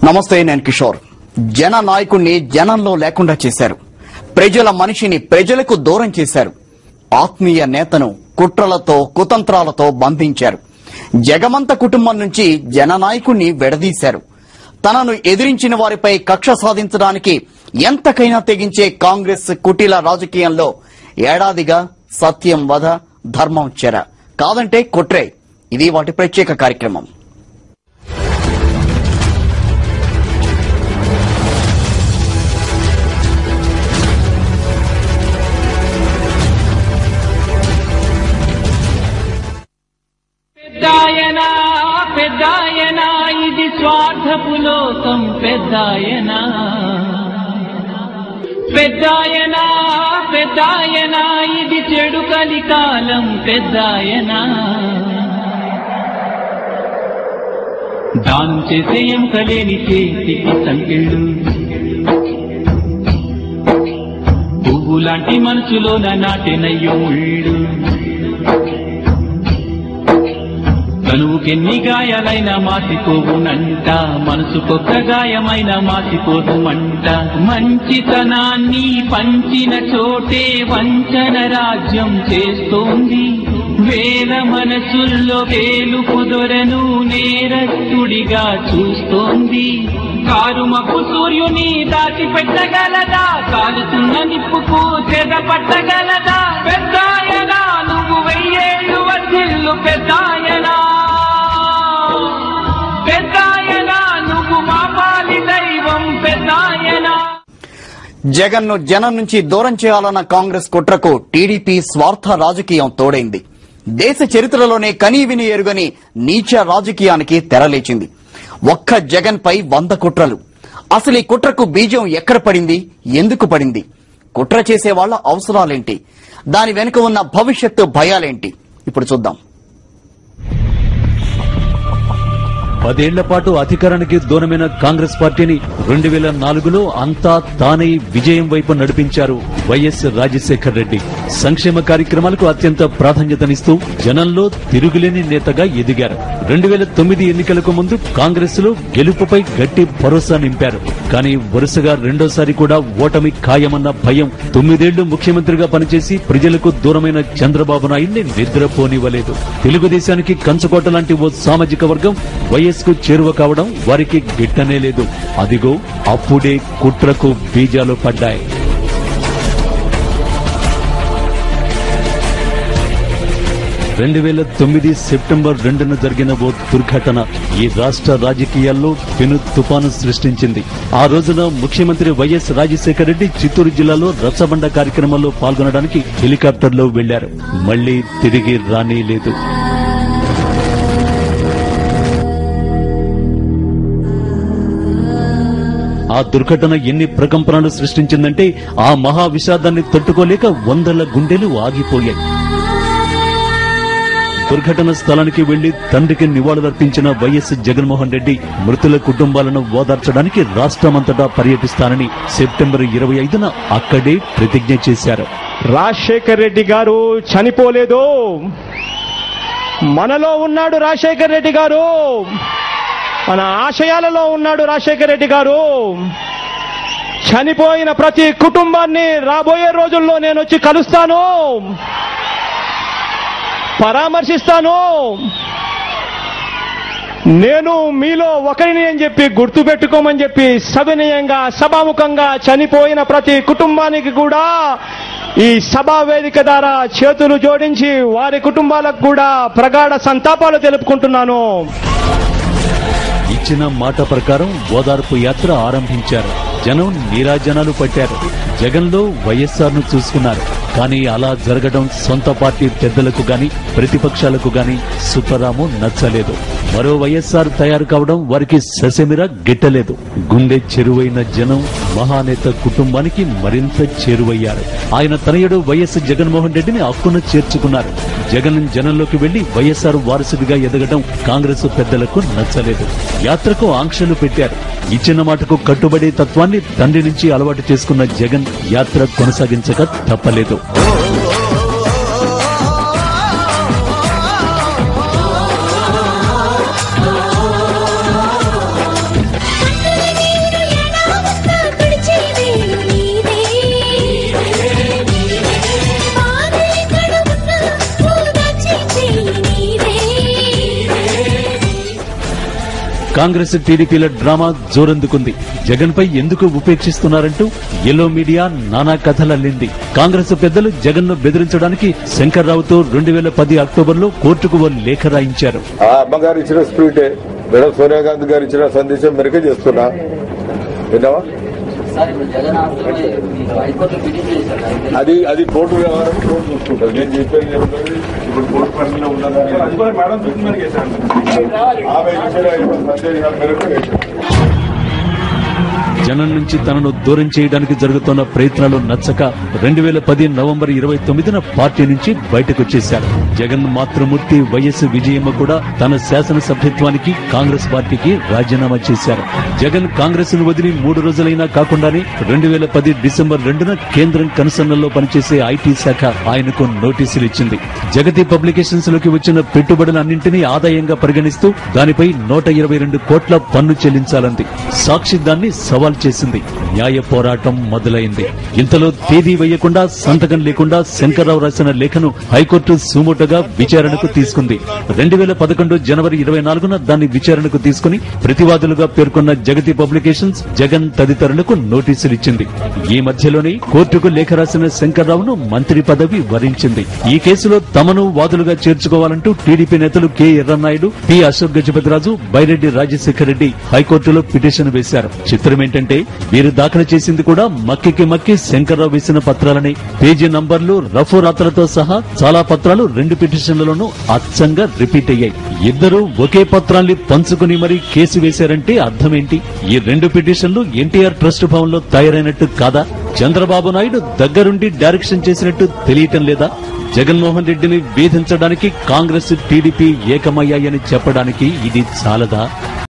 నమస్తే నేను కిషోర్ జన నాయకుణ్ణి జనంలో లేకుండా చేశారు ప్రజల మనిషిని ప్రజలకు దూరం చేశారు ఆత్మీయ నేతను కుట్రలతో కుతంత్రాలతో బంధించారు జగమంత కుటుంబం నుంచి జననాయకుణ్ణి విడదీశారు తనను ఎదిరించిన వారిపై కక్ష సాధించడానికి ఎంతకైనా తెగించే కాంగ్రెస్ కుటీల రాజకీయంలో ఏడాదిగా సత్యం వధ ధర్మం చెర కాదంటే కుట్రే ఇది వాటి ప్రత్యేక కార్యక్రమం పెద్దాయనా పెద్దాయనా ఇది స్వార్థపు లోకం పెద్దాయనా పెద్దాయనా పెద్దాయనా ఇది చెడు కలికాలం పెద్దాయనా దానం చేసే ఎంకలేని చేతికి సంకెళ్ళు పువ్వు లాంటి మనసులోన నాటినయ్యో ముళ్ళు తనువుకెన్ని గాయాలైనా మాసిపోవునంట మనసుకొక్క గాయమైన మాసిపోదుమంట మంచితనాన్ని పంచిన చోటే వంచన రాజ్యం చేస్తోంది వేల మనసుల్లో వేలు కుదరను నేరస్తుడిగా చూస్తోంది కారుమపు సూర్యుని దాచి పెట్టగలదా కాలుతున్న నిప్పుకు చెద పట్టగలదా పెద్దాయనా నువ్వు వెయ్యేళ్ళు వసిల్లు పెద్దాయనా పెద్దాయనా నువ్వు మా పాలి దైవం పెద్దాయనా జగన్ ను జనం నుంచి దూరం చేయాలన్న కాంగ్రెస్ కుట్రకు టీడీపీ స్వార్థ రాజకీయం తోడైంది దేశ చరిత్రలోనే కనీవిని ఎరుగని నీచ రాజకీయానికి తెరలేచింది ఒక్క జగన్ పై వంద కుట్రలు అసలు ఈ కుట్రకు బీజం ఎక్కడ పడింది ఎందుకు పడింది కుట్ర చేసే వాళ్ళ అవసరాలేంటి దాని వెనుక ఉన్న భవిష్యత్తు భయాలేంటి ఇప్పుడు చూద్దాం పదేళ్ల పాటు అధికారానికి దూరమైన కాంగ్రెస్ పార్టీని రెండు వేల నాలుగులో అంతా తానే విజయం వైపు నడిపించారు వైఎస్ రాజశేఖర్ రెడ్డి సంక్షేమ కార్యక్రమాలకు అత్యంత ప్రాధాన్యతనిస్తూ జనంలో తిరుగులేని నేతగా ఎదిగారు రెండు వేల తొమ్మిది ఎన్నికలకు ముందు కాంగ్రెస్ లో గెలుపుపై గట్టి భరోసా నింపారు కానీ వరుసగా రెండోసారి కూడా ఓటమి ఖాయమన్న భయం తొమ్మిదేళ్లు ముఖ్యమంత్రిగా పనిచేసి ప్రజలకు దూరమైన చంద్రబాబు నాయుడిని నిద్రపోనివ్వలేదు తెలుగుదేశానికి కంచుకోట లాంటి ఓ సామాజిక వర్గం వైఎస్ కు చేరువ కావడం వారికి గిట్టనే లేదు అదిగో అప్పుడే కుట్రకు బీజాలు పడ్డాయి రెండు వేల తొమ్మిది సెప్టెంబర్ రెండున జరిగిన ఓ దుర్ఘటన ఈ రాష్ట్ర రాజకీయాల్లో పెను తుపాను సృష్టించింది ఆ రోజున ముఖ్యమంత్రి వైఎస్ రాజశేఖర రెడ్డి చిత్తూరు జిల్లాలో రచ్చబండ కార్యక్రమంలో పాల్గొనడానికి హెలికాప్టర్లో వెళ్లారు మళ్లీ తిరిగి రానీ లేదు ఆ దుర్ఘటన ఎన్ని ప్రకంపనలు సృష్టించిందంటే ఆ మహా విషాదాన్ని తట్టుకోలేక వందల గుండెలు ఆగిపోయాయి దుర్ఘటన స్థలానికి వెళ్లి తండ్రికి నివాళులర్పించిన వైఎస్ జగన్మోహన్ రెడ్డి మృతుల కుటుంబాలను ఓదార్చడానికి రాష్ట్రమంతటా పర్యటిస్తానని సెప్టెంబర్ ఇరవై ఐదున అక్కడే ప్రతిజ్ఞ చేశారు రాజశేఖర్ రెడ్డి గారు చనిపోలేదు మనలో ఉన్నాడు రాజశేఖర్ రెడ్డి గారు మన ఆశయాలలో ఉన్నాడు రాజశేఖర్ రెడ్డి గారు చనిపోయిన ప్రతి కుటుంబాన్ని రాబోయే రోజుల్లో నేను వచ్చి కలుస్తాను పరామర్శిస్తాను నేను మీలో ఒకరిని అని చెప్పి గుర్తు పెట్టుకోమని చెప్పి సవినయంగా సభాముఖంగా చనిపోయిన ప్రతి కుటుంబానికి కూడా ఈ సభా వేదిక ద్వారా చేతులు జోడించి వారి కుటుంబాలకు కూడా ప్రగాఢ సంతాపాలు తెలుపుకుంటున్నాను ఇచ్చిన మాట ప్రకారం ఓదార్పు యాత్ర ఆరంభించారు జనం నీరాజనాలు పట్టారు జగన్లో వైఎస్ఆర్ ను చూసుకున్నారు కానీ అలా జరగడం సొంత పార్టీ పెద్దలకు గాని ప్రతిపక్షాలకు గాని సుబ్బరాము నచ్చలేదు మరో వైఎస్ఆర్ తయారు కావడం వారికి ససెమిరా గిట్టలేదు గుండె చెరువైన జనం మహానేత కుటుంబానికి మరింత చేరువయ్యారు ఆయన తనయుడు వైఎస్ జగన్మోహన్ రెడ్డిని హక్కున చేర్చుకున్నారు జగన్ జనంలోకి వెళ్లి వైఎస్ఆర్ వారసుడిగా ఎదగడం కాంగ్రెస్ పెద్దలకు నచ్చలేదు యాత్రకు ఆంక్షలు పెట్టారు ఇచ్చిన మాటకు కట్టుబడే తత్వాన్ని తండ్రి నుంచి అలవాటు చేసుకున్న జగన్ యాత్ర కొనసాగించక తప్పలేదు కాంగ్రెస్ టీడీపీల డ్రామా జోరందుకుంది జగన్ పై ఎందుకు ఉపేక్షిస్తున్నారంటూ ఎల్లో మీడియా నానా కథలల్లింది కాంగ్రెస్ పెద్దలు జగన్ ను బెదిరించడానికి శంకర్రావుతో రెండు వేల పది అక్టోబర్లో కోర్టుకు ఓ లేఖ రాయించారు ఆ అమ్మగారు ఇచ్చిన స్పీటే మేడం సోనియా గాంధీ గారు ఇచ్చిన సందేశం మేరకే చేస్తున్నా విన్నావా సార్ ఇప్పుడు జగన్ ఆస్తులు మీరు హైకోర్టు పిటిషన్ చేశారు కదా. అది అది కోర్టు వ్యవహారం కోర్టు చూసుకుంటారు నేను చెప్పేది ఏమున్నది, ఇప్పుడు కోర్టు పరిధిలో ఉన్నదని ఆమె ఇచ్చిన సందేశాల మేరకు వేశాను. జనం నుంచి తనను దూరం చేయడానికి జరుగుతున్న ప్రయత్నాలు నచ్చక రెండు వేల పది నవంబర్ ఇరవై తొమ్మిదిన పార్టీ నుంచి బయటకొచ్చేశారు జగన్ మాతృమూర్తి వైఎస్ విజయమ్మ కూడా తన శాసనసభ్యత్వానికి కాంగ్రెస్ పార్టీకి రాజీనామా చేశారు జగన్ కాంగ్రెస్ ను వదిలి మూడు రోజులైనా కాకుండానే రెండు వేల పది డిసెంబర్ రెండున కేంద్రం కనుసన్నల్లో పనిచేసే ఐటీ శాఖ ఆయనకు నోటీసులు ఇచ్చింది జగతి పబ్లికేషన్స్ లోకి వచ్చిన పెట్టుబడులన్నింటినీ ఆదాయంగా పరిగణిస్తూ దానిపై నూట ఇరవై రెండు కోట్ల పన్ను చెల్లించాలంది సాక్షి దాన్ని సవాల్ చేసింది న్యాయ పోరాటం మొదలైంది ఇంతలో తేదీ వేయకుండా సంతకం లేకుండా శంకర్రావు రాసిన లేఖను హైకోర్టు సుమోటోగా విచారణకు తీసుకుంది రెండు వేల పదకొండు జనవరి ఇరవై నాలుగున దాన్ని విచారణకు తీసుకుని ప్రతివాదులుగా పేర్కొన్న జగతి పబ్లికేషన్స్ జగన్ తదితరులకు నోటీసులు ఇచ్చింది ఈ మధ్యలోనే కోర్టుకు లేఖ రాసిన శంకర్రావును మంత్రి పదవి వరించింది ఈ కేసులో తమను వాదులుగా చేర్చుకోవాలంటూ టీడీపీ నేతలు కె ఎర్రన్నాయుడు పి అశోక్ గజపతిరాజు బైరెడ్డి రాజశేఖర రెడ్డి హైకోర్టులో పిటిషన్ వేశారు చిత్రం ఏంటంటే వీరు దాఖలు చేసింది కూడా మక్కికి మక్కి శంకర్రావు వేసిన పత్రాలని పేజీ నంబర్లు రఫు రాతలతో సహా చాలా పత్రాలు రెండు పిటిషన్లలోనూ అచ్చంగా రిపీట్ అయ్యాయి ఇద్దరు ఒకే పత్రాన్ని పంచుకుని మరీ కేసు వేశారంటే అర్థమేంటి ఈ రెండు పిటిషన్లు ఎన్టీఆర్ ట్రస్ట్ భవన్ లో తయారైనట్టు కాదా చంద్రబాబు నాయుడు దగ్గరుండి డైరెక్షన్ చేసినట్టు తెలియటం లేదా జగన్మోహన్ రెడ్డిని వేధించడానికి కాంగ్రెస్ టీడీపీ ఏకమయ్యాయని చెప్పడానికి ఇది చాలదా